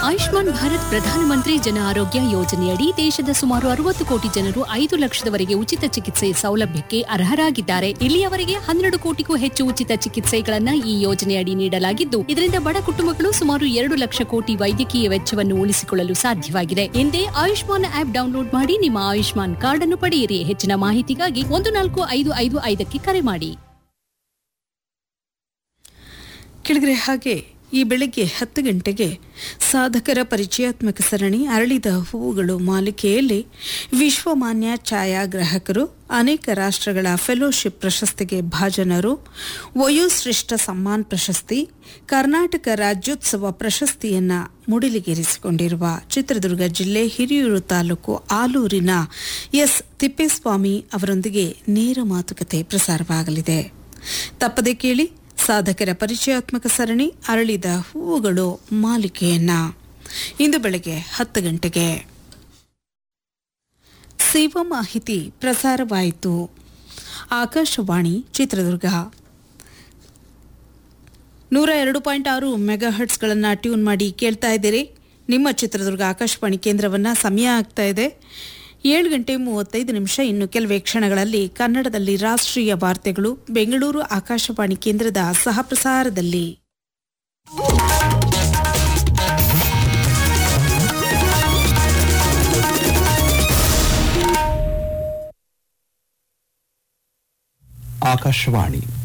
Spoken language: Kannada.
ಆಯುಷ್ಮಾನ್ ಭಾರತ್ ಪ್ರಧಾನಮಂತ್ರಿ ಜನ ಆರೋಗ್ಯ ಯೋಜನೆಯಡಿ ದೇಶದ ಸುಮಾರು ಅರವತ್ತು ಕೋಟಿ ಜನರು ಐದು ಲಕ್ಷದವರೆಗೆ ಉಚಿತ ಚಿಕಿತ್ಸೆ ಸೌಲಭ್ಯಕ್ಕೆ ಅರ್ಹರಾಗಿದ್ದಾರೆ ಇಲ್ಲಿಯವರೆಗೆ ಹನ್ನೆರಡು ಕೋಟಿಗೂ ಹೆಚ್ಚು ಉಚಿತ ಚಿಕಿತ್ಸೆಗಳನ್ನ ಈ ಯೋಜನೆಯಡಿ ನೀಡಲಾಗಿದ್ದು ಇದರಿಂದ ಬಡ ಕುಟುಂಬಗಳು ಸುಮಾರು ಎರಡು ಲಕ್ಷ ಕೋಟಿ ವೈದ್ಯಕೀಯ ವೆಚ್ಚವನ್ನು ಉಳಿಸಿಕೊಳ್ಳಲು ಸಾಧ್ಯವಾಗಿದೆ ಹಿಂದೆ ಆಯುಷ್ಮಾನ್ ಆಪ್ ಡೌನ್ಲೋಡ್ ಮಾಡಿ ನಿಮ್ಮ ಆಯುಷ್ಮಾನ್ ಕಾರ್ಡ್ ಅನ್ನು ಪಡೆಯಿರಿ ಹೆಚ್ಚಿನ ಮಾಹಿತಿಗಾಗಿ ಒಂದು ನಾಲ್ಕು ಐದು ಐದು ಐದಕ್ಕೆ ಕರೆ ಮಾಡಿ ಕೆಳಗರೆ ಹಾಗೆ ಈ ಬೆಳಗ್ಗೆ ಹತ್ತು ಗಂಟೆಗೆ ಸಾಧಕರ ಪರಿಚಯಾತ್ಮಕ ಸರಣಿ ಅರಳಿದ ಹೂವುಗಳು ಮಾಲಿಕೆಯಲ್ಲಿ ವಿಶ್ವಮಾನ್ಯ ಛಾಯಾಗ್ರಾಹಕರು ಅನೇಕ ರಾಷ್ಟ್ರಗಳ ಫೆಲೋಶಿಪ್ ಪ್ರಶಸ್ತಿಗೆ ಭಾಜನರು ವಯೋಶ್ರೇಷ್ಠ ಸಮ್ಮಾನ್ ಪ್ರಶಸ್ತಿ ಕರ್ನಾಟಕ ರಾಜ್ಯೋತ್ಸವ ಪ್ರಶಸ್ತಿಯನ್ನ ಮುಡಿಲಿಗೇರಿಸಿಕೊಂಡಿರುವ ಚಿತ್ರದುರ್ಗ ಜಿಲ್ಲೆ ಹಿರಿಯೂರು ತಾಲೂಕು ಆಲೂರಿನ ಎಸ್ ತಿಪ್ಪೇಸ್ವಾಮಿ ಅವರೊಂದಿಗೆ ನೇರ ಮಾತುಕತೆ ಪ್ರಸಾರವಾಗಲಿದೆ ತಪ್ಪದೆ ಕೇಳಿ ಸಾಧಕರ ಪರಿಚಯಾತ್ಮಕ ಸರಣಿ ಅರಳಿದ ಹೂವುಗಳು ಮಾಲಿಕೆಯನ್ನ ಇಂದು ಬೆಳಗ್ಗೆ ಹತ್ತು ಗಂಟೆಗೆ ಸೇವಾ ಮಾಹಿತಿ ಪ್ರಸಾರವಾಯಿತು ಆಕಾಶವಾಣಿ ಚಿತ್ರದುರ್ಗ ನೂರ ಎರಡು ಪಾಯಿಂಟ್ ಆರು ಮೆಗಾ ಹರ್ಟ್ಸ್ಗಳನ್ನು ಟ್ಯೂನ್ ಮಾಡಿ ಕೇಳ್ತಾ ಇದ್ದೀರಿ ನಿಮ್ಮ ಚಿತ್ರದುರ್ಗ ಆಕಾಶವಾಣಿ ಕೇಂದ್ರವನ್ನು ಸಮಯ ಆಗ್ತಾ ಇದೆ ಏಳು ಗಂಟೆ ಮೂವತ್ತೈದು ನಿಮಿಷ ಇನ್ನು ಕೆಲವೇ ಕ್ಷಣಗಳಲ್ಲಿ ಕನ್ನಡದಲ್ಲಿ ರಾಷ್ಟ್ರೀಯ ವಾರ್ತೆಗಳು ಬೆಂಗಳೂರು ಆಕಾಶವಾಣಿ ಕೇಂದ್ರದ ಸಹಪ್ರಸಾರದಲ್ಲಿ ಆಕಾಶವಾಣಿ